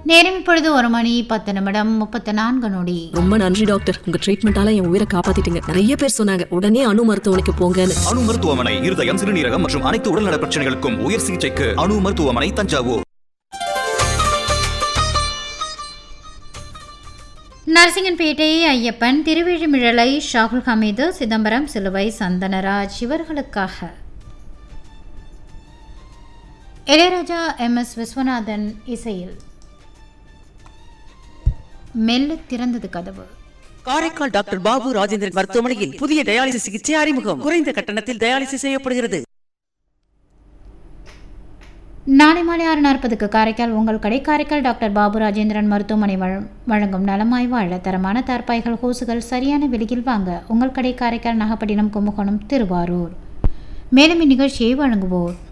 நேரம் இப்பொழுது ஒரு மணி பத்து நிமிடம் முப்பத்து நான்கு நொடி ரொம்ப நன்றி டாக்டர் உங்க ட்ரீட்மெண்டால என் உயிரை காப்பாத்திட்டீங்க நிறைய பேர் சொன்னாங்க உடனே அணு மருத்துவமனைக்கு போங்கன்னு அணு மருத்துவமனை இருதயம் சிறுநீரகம் மற்றும் அனைத்து உடல்நல பிரச்சனைகளுக்கும் உயர் சிகிச்சைக்கு அணு மருத்துவமனை தஞ்சாவூர் நரசிங்கன்பேட்டை ஐயப்பன் திருவிழிமிழலை ஷாகுல் ஹமீது சிதம்பரம் சிலுவை சந்தனராஜ் இவர்களுக்காக இளையராஜா எம் எஸ் விஸ்வநாதன் இசையில் மெல்ல திறந்தது கதவு காரைக்கால் டாக்டர் பாபு ராஜேந்திரன் மருத்துவமனையில் புதிய டயாலிசிஸ் சிகிச்சை அறிமுகம் குறைந்த கட்டணத்தில் டயாலிசிஸ் செய்யப்படுகிறது நாளை மாலை ஆறு நாற்பதுக்கு காரைக்கால் உங்கள் கடை காரைக்கால் டாக்டர் பாபு ராஜேந்திரன் மருத்துவமனை வழ- வழங்கும் நலமாய் வாழ தரமான தார்பாய்கள் ஹோசுகள் சரியான விலையில் வாங்க உங்கள் கடை காரைக்கால் நாகப்பட்டினம் கும்பகோணம் திருவாரூர் மேலும் இந்நிகழ்ச்சியை வழங்குவோர்